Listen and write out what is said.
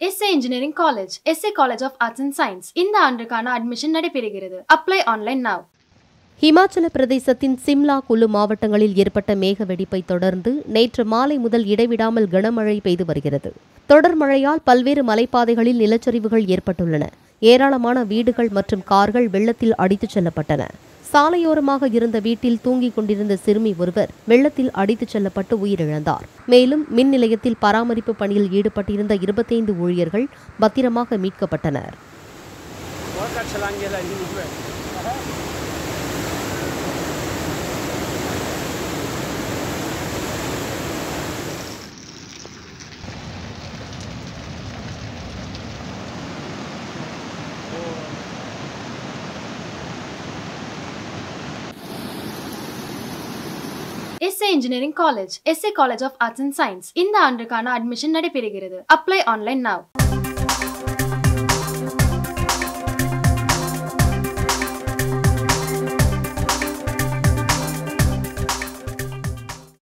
S A engineering college SA college of arts and science இந்த ஆண்டுக்கான admission நடைபெறுகிறது apply online now Himachal பிரதேசத்தின் சிம்லா குலு மாவட்டங்களில் ஏற்பட்ட மேக வெடிப்பை தொடர்ந்து நேற்று மாலை முதல் இடைவிடாமல் கனமழை பெய்து வருகிறது தொடர் மழையால் பல்வேறு மலைப்பாதைகளில் நிலச்சரிவுகள் ஏற்பட்டுள்ளன ஏராளமான வீடுகள் மற்றும் கார்கள் வெள்ளத்தில் அடித்துச் செல்லப்பட்டன சாலையோரமாக இருந்த வீட்டில் தூங்கிக் கொண்டிருந்த சிறுமி ஒருவர் வெள்ளத்தில் அடித்துச் செல்லப்பட்டு உயிரிழந்தார் மேலும் மின் நிலையத்தில் பராமரிப்பு பணியில் ஈடுபட்டிருந்த இருபத்தைந்து ஊழியர்கள் பத்திரமாக மீட்கப்பட்டனர் Worker छलांग गेला ही उभे SA engineering college SA college of arts and science இந்த ஆண்டுக்கான அட்மிஷன் நடைபெறுகிறது அப்ளை ஆன்லைன் now